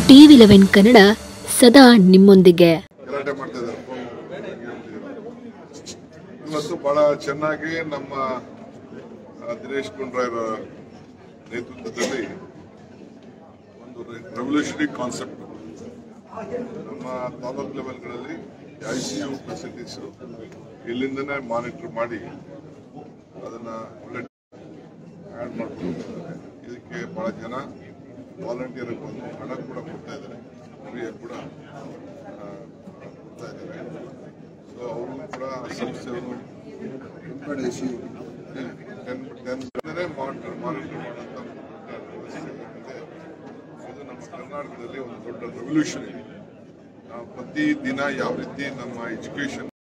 TV eleven Kannada ಸದಾ ನಿಮ್ಮೊಂದಿಗೆ ಗಲಾಟೆ ಮಾಡ್ತಾ ಇದ್ದಾರೆ ಇವತ್ತು ಬಹಳ ಚೆನ್ನಾಗಿ ನಮ್ಮ ಆ, ದಿನೇಶ್ ಗುಂಡ್ರಾಯರ ನೇತೃತ್ವದಲ್ಲಿ ಒಂದು ರೆವಲ್ಯೂಷನರಿ ಕಾನ್ಸೆಪ್ಟ್ ನಮ್ಮ ತಾಲೂಕ್ ಲೆವೆಲ್ಗಳಲ್ಲಿ ಐ ಸಿ ಯು ಫೆಸಿಲಿಟೀಸ್ ಇಲ್ಲಿಂದನೇ ಮಾನಿಟರ್ ಮಾಡಿ ಅದನ್ನ ಒಳ್ಳೆ ಆ್ಯಡ್ ಮಾಡ್ಕೊಂಡಿದ್ದಾರೆ ಇದಕ್ಕೆ ಬಹಳ ಜನ ವಾಲಂಟಿಯರ್ ಬಂದು ಹಣ ಕೂಡ ಕೊಡ್ತಾ ಇದ್ದಾರೆ ಫ್ರೀಯಾಗಿ ಕೂಡ ಆ, ಕೊಡ್ತಾ ಇದ್ದಾರೆ ಸೊ ಅವರು ಕೂಡ ಸಂಸ್ಥೆಯವರು ಟೆನ್ ಟೆನ್ ಮಾನಿಟರ್ ಮಾನಿಟರ್ ಮಾಡುವಂತ ವ್ಯವಸ್ಥೆ ಇದೆ. ಇದು ನಮ್ಮ ಕರ್ನಾಟಕದಲ್ಲಿ ಒಂದು ದೊಡ್ಡ ರೆವಲ್ಯೂಷನ್ ಇದೆ ನಾವು ಪ್ರತಿ ದಿನ ಯಾವ ರೀತಿ ನಮ್ಮ ಎಜುಕೇಶನ್